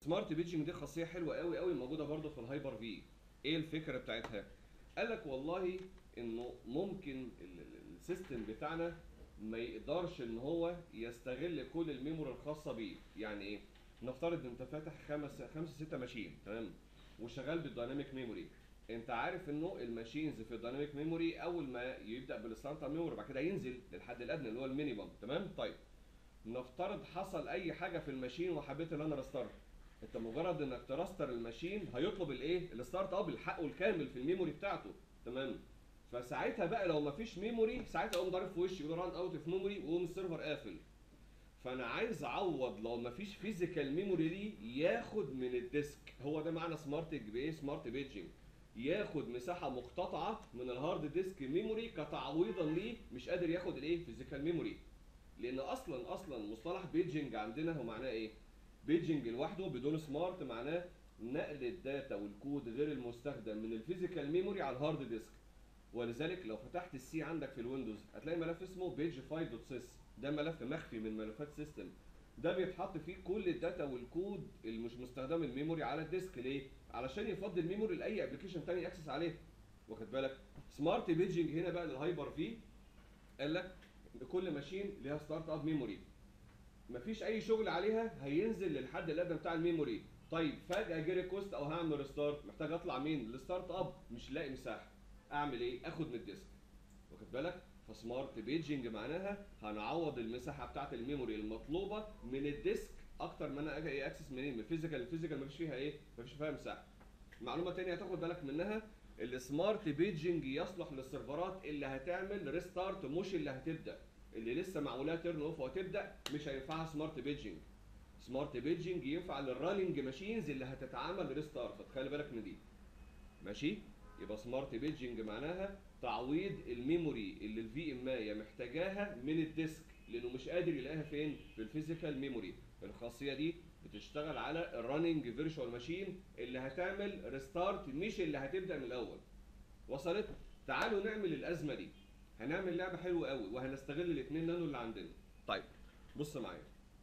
سمارت بيجنج دي خاصيه حلوه قوي قوي موجوده برضو في الهايبر في ايه الفكره بتاعتها قال لك والله انه ممكن ال- ال- السيستم بتاعنا ما يقدرش ان هو يستغل كل الميموري الخاصه بيه يعني ايه نفترض انت فاتح خمس خمسة ستة ماشين تمام وشغال بالدايناميك ميموري انت عارف انه الماشينز في الدايناميك ميموري اول ما يبدا بالستارتر ميموري بعد كده ينزل للحد الادنى اللي هو المينيمم تمام طيب نفترض حصل اي حاجه في الماشين وحبيت ان انا رستارت انت مجرد انك ترستر الماشين هيطلب الايه الستارت اب الحقه الكامل في الميموري بتاعته تمام فساعتها بقى لو مفيش ميموري ساعتها اقوم ضارب في وشي يقول ران اوت اوف ميموري ويقوم السيرفر قافل فانا عايز اعوض لو مفيش فيزيكال ميموري دي ياخد من الديسك هو ده معنى سمارت بايه سمارت بيجنج ياخد مساحه مقتطعه من الهارد ديسك ميموري كتعويضا ليه مش قادر ياخد الايه فيزيكال ميموري لان اصلا اصلا مصطلح بيجنج عندنا هو معناه ايه بيجنج لوحده بدون سمارت معناه نقل الداتا والكود غير المستخدم من الفيزيكال ميموري على الهارد ديسك ولذلك لو فتحت السي عندك في الويندوز هتلاقي ملف اسمه بيج 5.sys ده ملف مخفي من ملفات سيستم ده بيتحط فيه كل الداتا والكود اللي مش مستخدم الميموري على الديسك ليه علشان يفضي الميموري لاي ابلكيشن تاني ياكسس عليه واخد بالك سمارت بيجنج هنا بقى للهايبر في قال لك كل ماشين ليها ستارت اب ميموري مفيش اي شغل عليها هينزل للحد الادنى بتاع الميموري طيب فجاه جه ريكوست او هعمل ريستارت محتاج اطلع مين الستارت اب مش لاقي مساحه اعمل ايه اخد من الديسك واخد بالك فسمارت بيجنج معناها هنعوض المساحه بتاعه الميموري المطلوبه من الديسك اكتر ما انا اجي ايه اكسس منين من الفيزيكال الفيزيكال مفيش فيها ايه مفيش فيها مساحه معلومه تانية هتاخد بالك منها السمارت بيجنج يصلح للسيرفرات اللي هتعمل ريستارت مش اللي هتبدا اللي لسه معمولها تيرن اوف وهتبدا مش هينفعها سمارت بيجنج سمارت بيجنج ينفع للراننج ماشينز اللي هتتعمل ريستارت فتخلي بالك من دي ماشي يبقى سمارت بيجنج معناها تعويض الميموري اللي الفي ام اي محتاجاها من الديسك لانه مش قادر يلاقيها فين في الفيزيكال ميموري الخاصيه دي بتشتغل على الرننج فيرتشوال ماشين اللي هتعمل ريستارت مش اللي هتبدا من الاول وصلت تعالوا نعمل الازمه دي هنعمل لعبه حلوه قوي وهنستغل الاثنين نانو اللي عندنا طيب بص معايا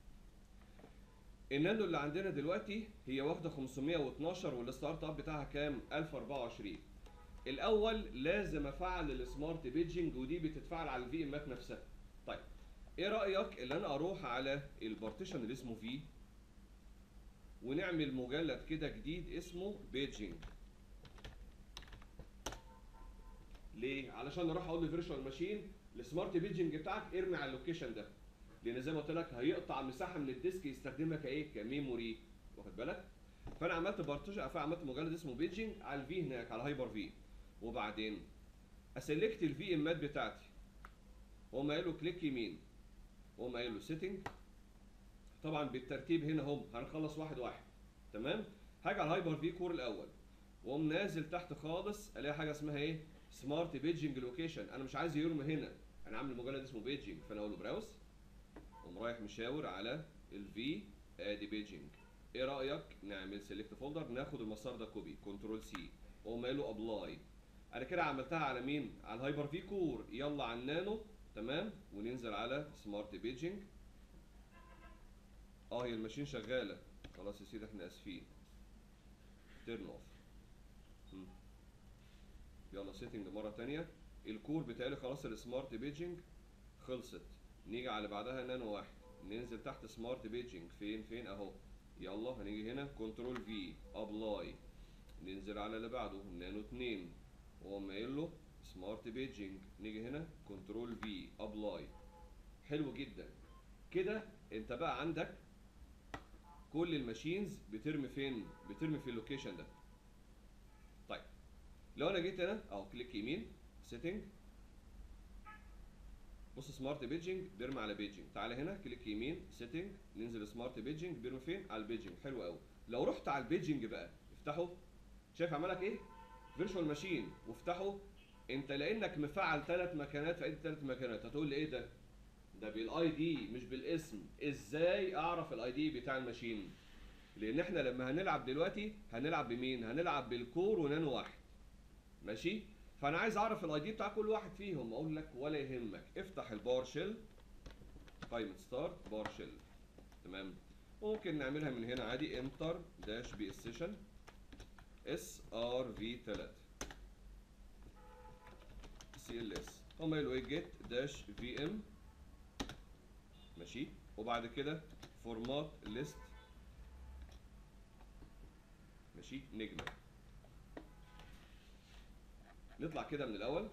النانو اللي عندنا دلوقتي هي واخده 512 والستارت اب بتاعها كام 1024 الاول لازم افعل السمارت بيجنج ودي بتتفعل على الفي امات نفسها طيب ايه رايك ان انا اروح على البارتيشن اللي اسمه في ونعمل مجلد كده جديد اسمه بيجنج ليه علشان اروح اقول للفيرتشوال ماشين السمارت بيجنج بتاعك ارمي على اللوكيشن ده لان زي ما قلت لك هيقطع مساحه من الديسك يستخدمها كايه كميموري واخد بالك فانا عملت بارتيشن عملت مجلد اسمه بيجنج على الفي هناك على هايبر في وبعدين اسلكت الفي امات بتاعتي واقوم قايل له كليك يمين واقوم قايل له سيتنج طبعا بالترتيب هنا هم هنخلص واحد واحد تمام هاجي على الهايبر في كور الاول واقوم نازل تحت خالص الاقي حاجه اسمها ايه سمارت بيجنج لوكيشن انا مش عايز يرمي هنا انا عامل مجلد اسمه بيجنج فانا اقول له براوس اقوم رايح مشاور على الفي ادي بيجنج ايه رايك نعمل سيلكت فولدر ناخد المسار ده كوبي كنترول سي واقوم قايل له ابلاي انا كده عملتها على مين على الهايبر في كور يلا على النانو تمام وننزل على سمارت بيجنج اه هي الماشين شغاله خلاص يا سيدي احنا اسفين تيرن اوف يلا سيتنج مره تانية الكور بتاعي خلاص السمارت بيجنج خلصت نيجي على بعدها نانو واحد ننزل تحت سمارت بيجنج فين فين اهو يلا هنيجي هنا كنترول في ابلاي ننزل على اللي بعده نانو 2 واقوم قايل له سمارت بيجنج نيجي هنا كنترول في ابلاي حلو جدا كده انت بقى عندك كل الماشينز بترمي فين بترمي في اللوكيشن ده طيب لو انا جيت هنا اهو كليك يمين سيتنج بص سمارت بيجنج بيرمي على بيجنج تعالى هنا كليك يمين سيتنج ننزل سمارت بيجنج بيرمي فين على البيجنج حلو قوي لو رحت على البيجنج بقى افتحه شايف عملك ايه فيرتشوال ماشين وافتحه انت لانك مفعل ثلاث مكانات في ثلاث مكانات هتقول لي ايه ده ده بالاي دي مش بالاسم ازاي اعرف الاي دي بتاع الماشين لان احنا لما هنلعب دلوقتي هنلعب بمين هنلعب بالكور ونانو واحد ماشي فانا عايز اعرف الاي دي بتاع كل واحد فيهم اقول لك ولا يهمك افتح الباور شيل قائمه ستارت باور شيل تمام وممكن نعملها من هنا عادي انتر داش بي سيشن اس ار في 3 سي ال اس هم قالوا ايه جيت داش في ام ماشي وبعد كده فورمات ليست ماشي نجمه نطلع كده من الاول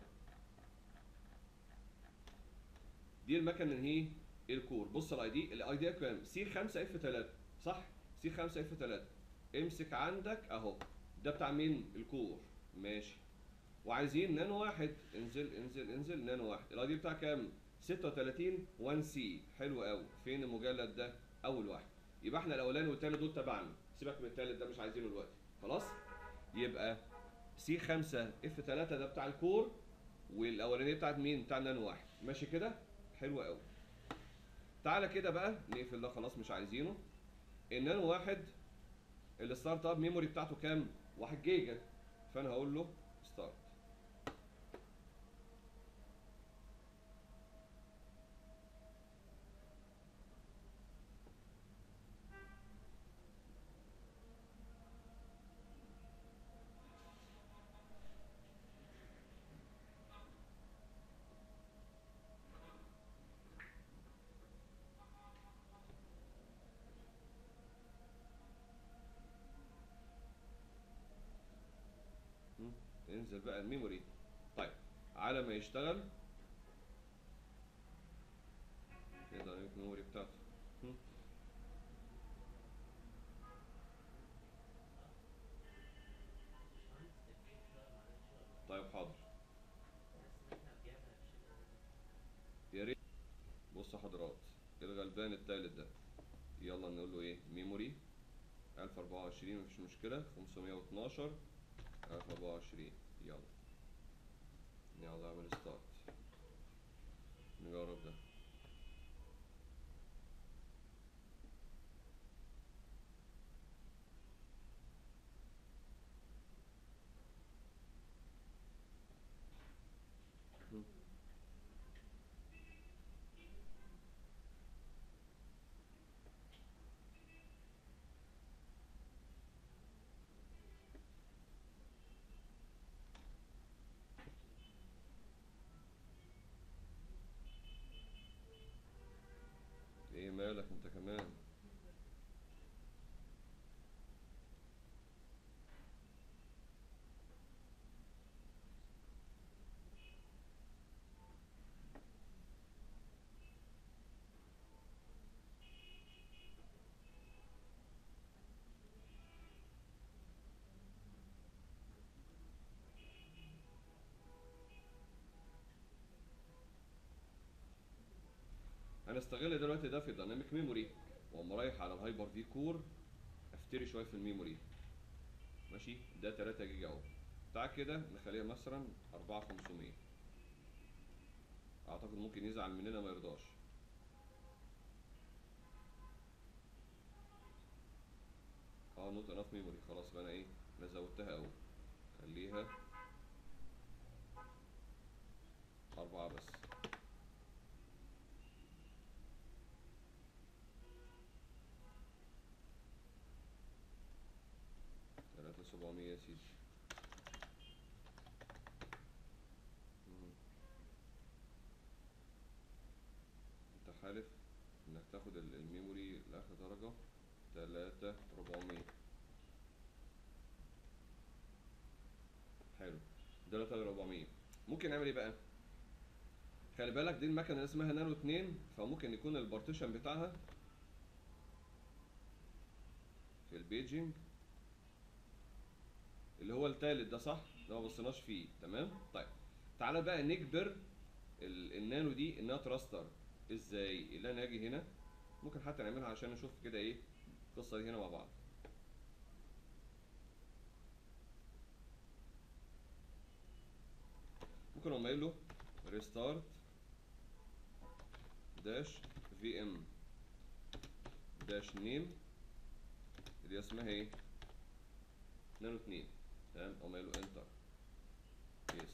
دي المكنه اللي هي الكور بص الاي دي الاي دي كام سي 5 اف 3 صح سي 5 اف 3 امسك عندك اهو ده بتاع مين الكور ماشي وعايزين نانو واحد انزل انزل انزل نانو واحد الاي دي بتاع كام 36 1 سي حلو قوي فين المجلد ده اول واحد يبقى احنا الاولاني والتاني دول تبعنا سيبك من التالت ده مش عايزينه دلوقتي خلاص يبقى سي 5 اف 3 ده بتاع الكور والاولانيه بتاعت مين بتاع النانو واحد ماشي كده حلو قوي تعالى كده بقى نقفل ده خلاص مش عايزينه النانو واحد الستارت اب ميموري بتاعته كام 1 جيجا فانا هقول له ستارت مم. انزل بقى الميموري طيب على ما يشتغل يقدر يمسك الميموري بتاعته مم. طيب حاضر يا ريت بص حضرات الغلبان التالت ده يلا نقول له ايه ميموري 1024 مفيش مشكلة 512 1024 يلا يلا اعمل ستارت نجرب ده مم. ايه مالك انت كمان هنستغل دلوقتي ده في دايناميك ميموري واقوم رايح على الهايبر في كور افتري شويه في الميموري ماشي ده 3 جيجا اهو تعال كده نخليها مثلا 4500 اعتقد ممكن يزعل مننا ما يرضاش اه نوت انف ميموري خلاص يبقى انا ايه انا زودتها قوي خليها أربعة بس تلاتة سبعمية يا سيدي مم. انت حالف انك تاخد ال- الميموري لاخر درجة تلاتة ربعمية حلو ده تلاتة ربعمية ممكن نعمل ايه بقى خلي بالك دي المكنة اللي اسمها نانو اتنين فممكن يكون البارتيشن بتاعها في البيجنج اللي هو التالت ده صح ده ما بصيناش فيه تمام طيب تعالى بقى نجبر ال- النانو دي انها تراستر ازاي اللي انا اجي هنا ممكن حتى نعملها عشان نشوف كده ايه القصه دي هنا مع بعض ممكن اقوم قايل له ريستارت داش في ام داش نيم اللي اسمها ايه نانو اتنين تمام اقوم قايل له انتر يس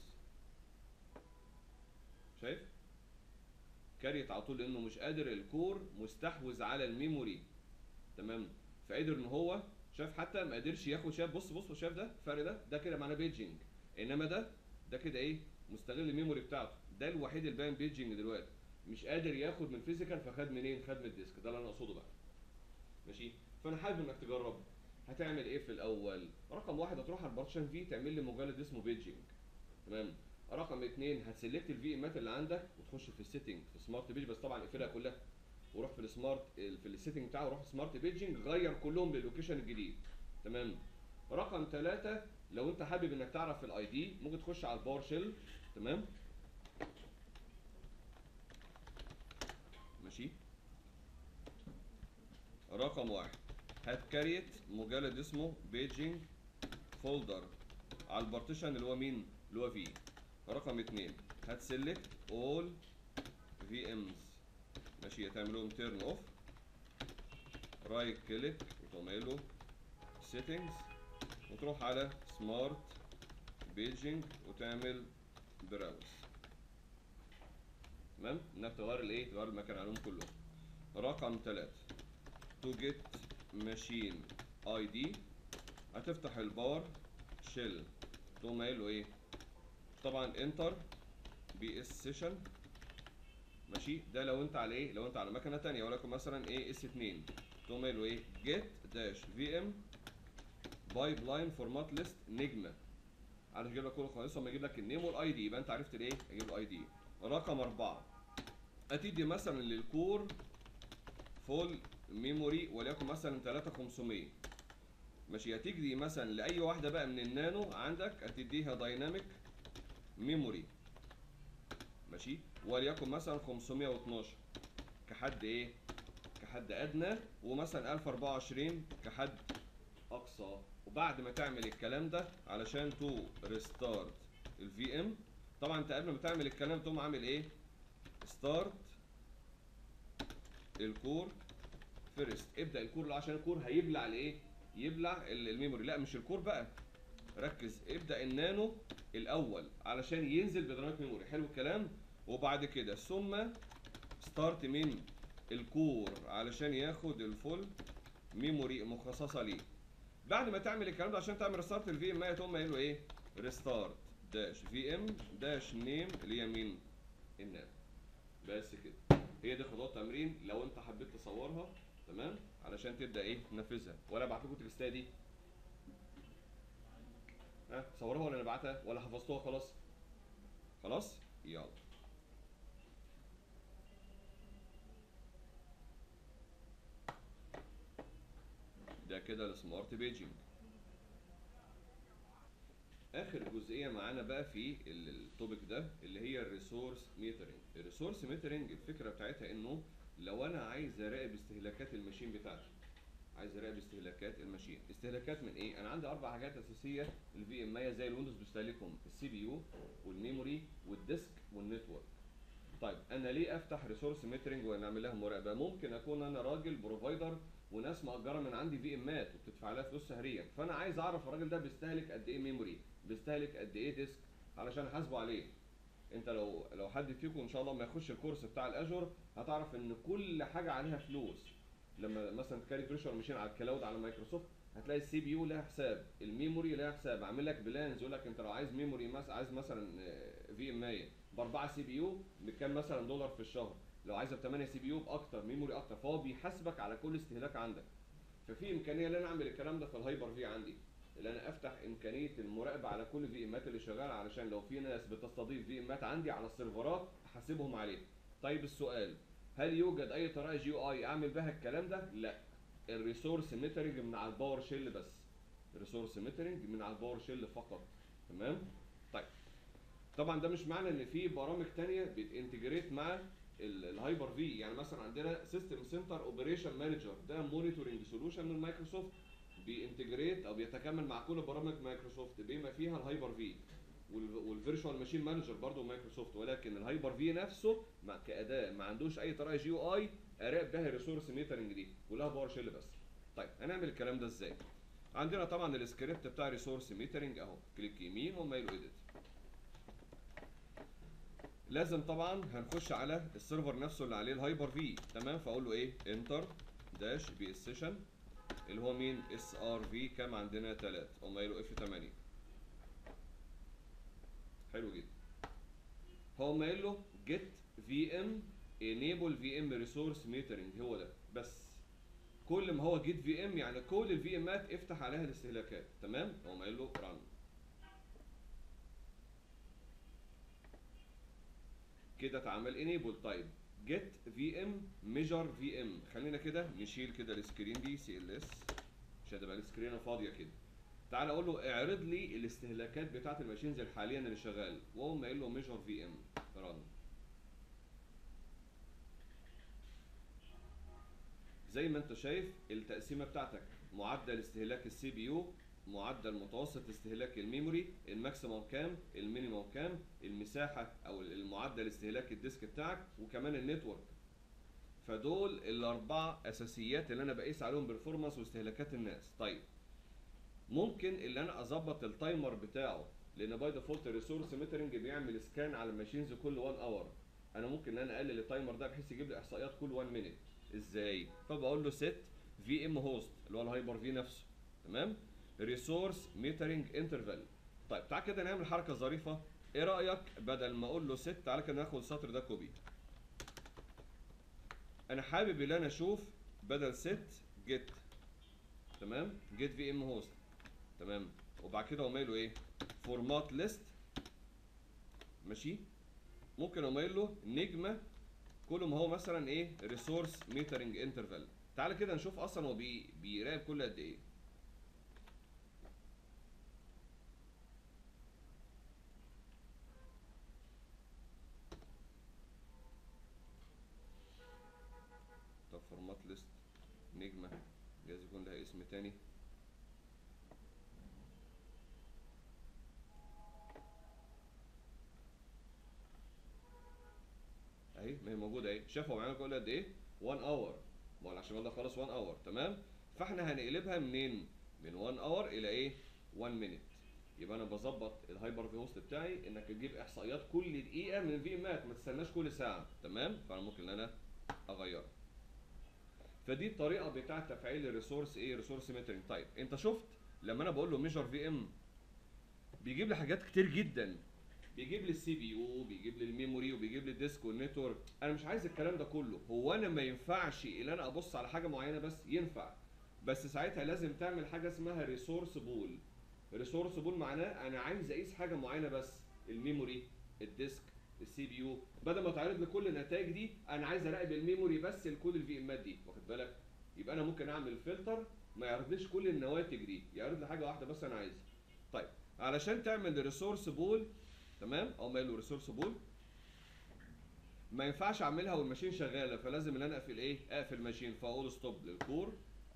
شايف كاريت على طول لانه مش قادر الكور مستحوذ على الميموري تمام فقدر ان هو شاف حتى ما قدرش ياخد شاف بص بص شاف ده الفرق ده ده كده معناه بيجنج انما ده ده كده ايه مستغل الميموري بتاعته ده الوحيد اللي باين بيجنج دلوقتي مش قادر ياخد من الفيزيكال فخد منين خد من الديسك ده اللي انا اقصده بقى ماشي فانا حابب انك تجرب هتعمل ايه في الاول رقم واحد هتروح على البارتيشن في تعمل لي مجلد اسمه بيجنج تمام رقم اثنين هتسلكت الفي امات اللي عندك وتخش في السيتنج في سمارت بيج بس طبعا اقفلها كلها وروح في السمارت في السيتنج بتاعه وروح في سمارت بيجنج غير كلهم للوكيشن الجديد تمام رقم ثلاثة لو انت حابب انك تعرف الاي دي ممكن تخش على الباور شيل تمام ماشي رقم واحد هتكريت مجلد اسمه بيجنج فولدر على البارتيشن اللي هو مين اللي هو في رقم اتنين هتسلكت اول في امز ماشي هتعمل لهم تيرن اوف رايت كليك وتقوم قايل له سيتنجز وتروح على سمارت بيجنج وتعمل براوز تمام انك تغير الايه تغير المكان عليهم كلهم رقم ثلاثة تو جيت ماشين اي دي هتفتح الباور شيل تقوم قايل له ايه طبعا انتر بي اس سيشن ماشي ده لو انت على ايه لو انت على مكنه ثانيه ولكن مثلا ايه اس 2 تقوم قايل له ايه جيت داش في ام بايب لاين فورمات ليست نجمه عارف يجيب لك كل خالص اما يجيب لك النيم والاي دي يبقى انت عرفت الايه اجيب الاي دي رقم أربعة هتدي مثلا للكور فول ميموري وليكن مثلا 3500 ماشي هتجري مثلا لاي واحده بقى من النانو عندك هتديها دايناميك ميموري ماشي وليكن مثلا 512 كحد ايه كحد ادنى ومثلا 1024 كحد اقصى وبعد ما تعمل الكلام ده علشان تو ريستارت الفي ام طبعا انت قبل ما تعمل الكلام تقوم عامل ايه ستارت الكور فيرست ابدا الكور عشان الكور هيبلع الايه يبلع الميموري لا مش الكور بقى ركز ابدا النانو الاول علشان ينزل بدرجات ميموري حلو الكلام وبعد كده ثم ستارت من الكور علشان ياخد الفول ميموري مخصصه ليه بعد ما تعمل الكلام ده عشان تعمل ريستارت الفي ام تقوم قايل له ايه ريستارت داش في ام داش نيم اللي هي مين النام بس كده هي دي خطوات تمرين لو انت حبيت تصورها تمام علشان تبدا ايه تنفذها ولا ابعت لكم التكستات دي ها تصورها ولا نبعتها ولا حفظتوها خلاص خلاص يلا ده كده السمارت بيجنج اخر جزئيه معانا بقى في ال- التوبيك ده اللي هي الريسورس ميترنج الريسورس ميترنج الفكره بتاعتها انه لو انا عايز اراقب استهلاكات الماشين بتاعتي عايز اراقب استهلاكات الماشين استهلاكات من ايه انا عندي اربع حاجات اساسيه الفي ام اي زي الويندوز بيستهلكهم السي بي يو والميموري والديسك والنتورك طيب انا ليه افتح ريسورس ميترنج ونعمل لها مراقبه ممكن اكون انا راجل بروفايدر وناس مأجره من عندي في امات وبتدفع لها فلوس شهريا فانا عايز اعرف الراجل ده بيستهلك قد ايه ميموري بيستهلك قد ايه ديسك علشان احاسبه عليه انت لو لو حد فيكم ان شاء الله ما يخش الكورس بتاع الاجور هتعرف ان كل حاجه عليها فلوس لما مثلا تكاري فيرشوال ماشين على الكلاود على مايكروسوفت هتلاقي السي بي يو لها حساب الميموري لها حساب عامل لك بلانز يقول لك انت لو عايز ميموري مثلا عايز مثلا في ام اي باربعه سي بي يو بكام مثلا دولار في الشهر لو عايزه ب 8 سي بي يو باكتر ميموري اكتر فهو بيحاسبك على كل استهلاك عندك ففي امكانيه ان انا اعمل الكلام ده في الهايبر في عندي اللي انا افتح امكانيه المراقبه على كل في امات اللي شغاله علشان لو في ناس بتستضيف في امات عندي على السيرفرات احاسبهم عليه طيب السؤال هل يوجد اي طريقه جي او اي اعمل بها الكلام ده لا الريسورس ميترنج من على الباور شيل بس الريسورس ميترنج من على الباور شيل فقط تمام طيب طبعا ده مش معنى ان في برامج تانية بتنتجريت مع ال- الهايبر في يعني مثلا عندنا سيستم سنتر اوبريشن مانجر ده مونيتورنج سولوشن من مايكروسوفت بينتجريت او بيتكامل مع كل برامج مايكروسوفت بما فيها الهايبر في والفيرتشوال ماشين مانجر برضه مايكروسوفت ولكن الهايبر في نفسه مع كاداه ما عندوش اي طريقه جي او اي اراقب بها الريسورس ميترنج دي كلها باور شيل بس طيب هنعمل الكلام ده ازاي عندنا طبعا السكريبت بتاع ريسورس ميترنج اهو كليك يمين ومايله ايديت لازم طبعا هنخش على السيرفر نفسه اللي عليه الهايبر في تمام فاقول له ايه انتر داش بي السيشن اللي هو مين اس ار في كام عندنا 3 قوم قايله اف 8 حلو جدا هو قايل له جيت في ام انيبل في ام ريسورس ميترنج هو ده بس كل ما هو جيت في ام يعني كل الفي امات افتح عليها الاستهلاكات تمام هو قايل له رن كده اتعمل انيبل طيب جيت في ام ميجر في ام خلينا كده نشيل كده السكرين دي سي ال اس عشان تبقى السكرينه فاضيه كده تعال اقول له اعرض لي الاستهلاكات بتاعه الماشينز الحاليا اللي شغال واقوم قايل له ميجر في ام رن زي ما انت شايف التقسيمه بتاعتك معدل استهلاك السي بي يو معدل متوسط استهلاك الميموري الماكسيموم كام المينيموم كام المساحه او المعدل استهلاك الديسك بتاعك وكمان النتورك فدول الاربعه اساسيات اللي انا بقيس عليهم برفورمانس واستهلاكات الناس طيب ممكن اللي انا اظبط التايمر بتاعه لان باي ديفولت الريسورس ميترنج بيعمل سكان على الماشينز كل 1 اور انا ممكن ان انا اقلل التايمر ده بحيث يجيب لي احصائيات كل 1 مينيت ازاي فبقول له set في ام هوست اللي هو الهايبر في نفسه تمام ريسورس ميترنج انترفال طيب تعال كده نعمل حركه ظريفه ايه رايك بدل ما اقول له set تعالى كده ناخد السطر ده كوبي انا حابب ان انا اشوف بدل set get تمام get في ام هوست تمام وبعد كده اقوم قايل له ايه فورمات ليست ماشي ممكن اقوم قايل له نجمه كل ما هو مثلا ايه ريسورس ميترنج انترفال تعالى كده نشوف اصلا هو بي بيراقب كل قد ايه طب فورمات ليست نجمه جايز يكون لها اسم تاني اهي ما هي موجوده اهي شافوا معانا كل قد ايه 1 اور ما هو عشان ده خلاص 1 اور تمام فاحنا هنقلبها منين من 1 اور الى ايه 1 مينيت يبقى انا بظبط الهايبر في هوست بتاعي انك تجيب احصائيات كل دقيقه من الفي امات ما تستناش كل ساعه تمام فانا ممكن ان انا اغيرها فدي الطريقه بتاعه تفعيل الريسورس ايه ريسورس ميترنج طيب انت شفت لما انا بقول له ميجر في ام بيجيب لي حاجات كتير جدا بيجيب لي السي بي يو بيجيب لي الميموري وبيجيب لي الديسك والنتورك انا مش عايز الكلام ده كله هو انا ما ينفعش ان انا ابص على حاجه معينه بس ينفع بس ساعتها لازم تعمل حاجه اسمها ريسورس بول ريسورس بول معناه انا عايز اقيس حاجه معينه بس الميموري الديسك السي بي يو بدل ما تعرض لي كل النتائج دي انا عايز اراقب الميموري بس لكل الفي امات دي واخد بالك يبقى انا ممكن اعمل فلتر ما يعرضليش كل النواتج دي يعرض لي حاجه واحده بس انا عايزها طيب علشان تعمل ريسورس بول تمام او ماله ريسورس بول ما ينفعش اعملها والماشين شغاله فلازم ان انا اقفل ايه اقفل ماشين فاقول ستوب للكور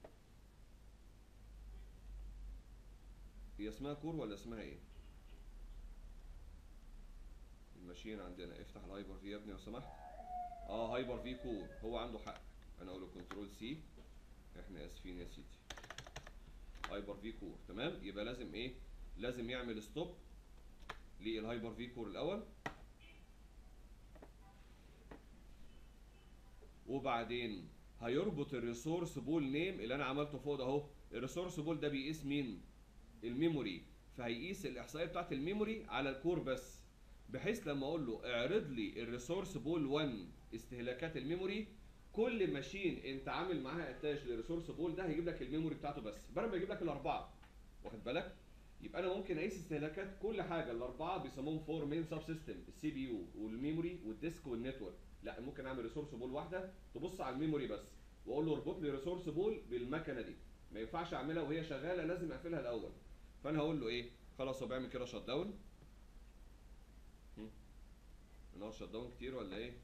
هي اسمها كور ولا اسمها ايه الماشين عندنا افتح الهايبر في يا ابني لو سمحت اه هايبر في كور هو عنده حق انا اقول له كنترول سي احنا اسفين يا سيدي هايبر في كور تمام يبقى لازم ايه لازم يعمل ستوب للهايبر في كور الاول وبعدين هيربط الريسورس بول نيم اللي انا عملته فوق ده اهو الريسورس بول ده بيقيس مين الميموري فهيقيس الاحصائيه بتاعت الميموري على الكور بس بحيث لما اقول له اعرض لي الريسورس بول 1 استهلاكات الميموري كل ماشين انت عامل معاها اتاش للريسورس بول ده هيجيب لك الميموري بتاعته بس بدل ما يجيب لك الاربعه واخد بالك يبقى انا ممكن اقيس استهلاكات كل حاجه الاربعه بيسموهم فور مين سب سيستم السي بي يو والميموري والديسك والنتورك لا ممكن اعمل ريسورس بول واحده تبص على الميموري بس واقول له اربط لي ريسورس بول بالمكنه دي ما ينفعش اعملها وهي شغاله لازم اقفلها الاول فانا هقول له ايه خلاص هو بيعمل كده شت داون انا هو شت داون كتير ولا ايه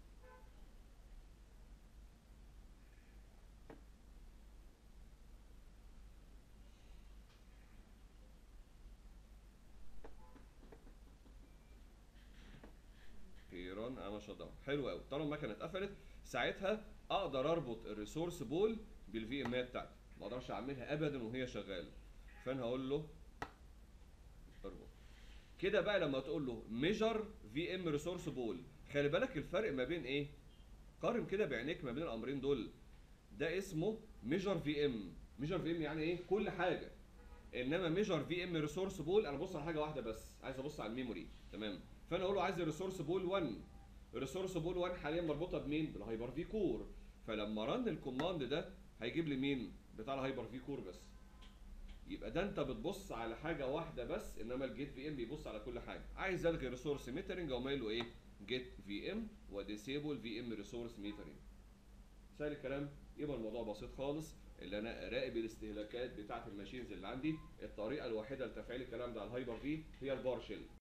هيران عمل شت داون حلو قوي طالما المكنه اتقفلت ساعتها اقدر اربط الريسورس بول بالفي ام بتاعتي ما اقدرش اعملها ابدا وهي شغاله فانا هقول له اربط كده بقى لما تقول له ميجر في ام ريسورس بول خلي بالك الفرق ما بين ايه قارن كده بعينيك ما بين الامرين دول ده اسمه ميجر في ام ميجر في ام يعني ايه كل حاجه انما ميجر في ام ريسورس بول انا ببص على حاجه واحده بس عايز ابص على الميموري تمام فانا اقول له عايز الريسورس بول 1 الريسورس بول 1 حاليا مربوطه بمين بالهايبر في كور فلما رن الكوماند ده هيجيب لي مين بتاع الهايبر في كور بس يبقى ده انت بتبص على حاجه واحده بس انما الجيت في ام بيبص على كل حاجه عايز الغي ريسورس ميترنج او له ايه جيت في ام وديسيبل في ام ريسورس ميترنج سهل الكلام يبقى الموضوع بسيط خالص اللي انا اراقب الاستهلاكات بتاعه الماشينز اللي عندي الطريقه الوحيده لتفعيل الكلام ده على الهايبر في هي البارشل